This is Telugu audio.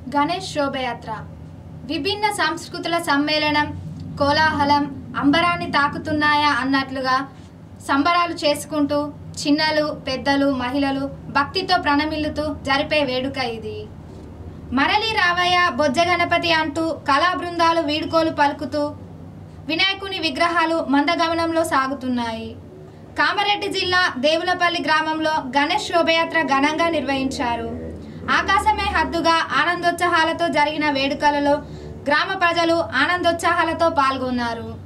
గణేష్ శోభయాత్ర విభిన్న సంస్కృతుల సమ్మేళనం కోలాహలం అంబరాన్ని తాకుతున్నాయా అన్నట్లుగా సంబరాలు చేసుకుంటూ చిన్నలు పెద్దలు మహిళలు భక్తితో ప్రణమిల్లుతూ జరిపే వేడుక ఇది మరలి రావయ్య బొజ్జ గణపతి అంటూ కళా బృందాలు వీడుకోలు పలుకుతూ వినాయకుని విగ్రహాలు మందగమనంలో సాగుతున్నాయి కామారెడ్డి జిల్లా దేవులపల్లి గ్రామంలో గణేష్ శోభయాత్ర ఘనంగా నిర్వహించారు ఆకాశమే హద్దుగా ఆనందోత్సాహాలతో జరిగిన వేడుకలలో గ్రామ ప్రజలు ఆనందోత్సాహాలతో పాల్గొన్నారు